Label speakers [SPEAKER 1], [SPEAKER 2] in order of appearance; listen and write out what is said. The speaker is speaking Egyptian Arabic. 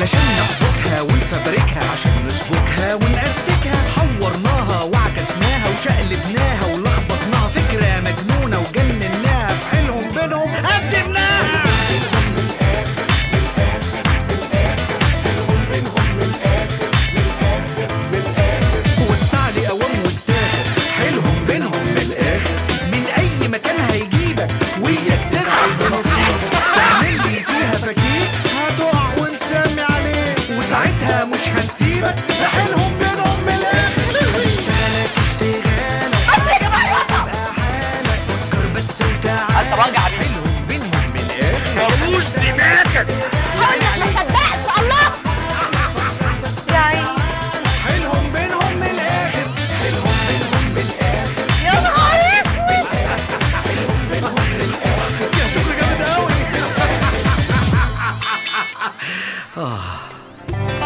[SPEAKER 1] علشان نحبكها ونفبركها عشان نسبكها ونأستكها حورناها وعكسناها وشقلبناها ولخبطناها فكرة مجنونة وجنناها في حيلهم بينهم قدمناها وسع لي قوام واتاخر حيلهم بينهم من الاخر من اي مكان هيجيبك وياك تسعى بنصيبك تعمل لي فيها فكيك هتقع ونسمي عليك وساعتها مش هنسيبك ده حيلهم بينهم من الاخر اشتغلك اشتغالك تبقى حالك فكر بس وتعالى
[SPEAKER 2] انت راجع بيه.
[SPEAKER 1] حيلهم بينهم من الاخر
[SPEAKER 2] ملوش دماغك
[SPEAKER 3] ما صدقش الله يا عيني
[SPEAKER 1] حيلهم بينهم من الاخر حيلهم بينهم من الاخر
[SPEAKER 3] يا نهار اسود
[SPEAKER 1] يا شغل جامد قوي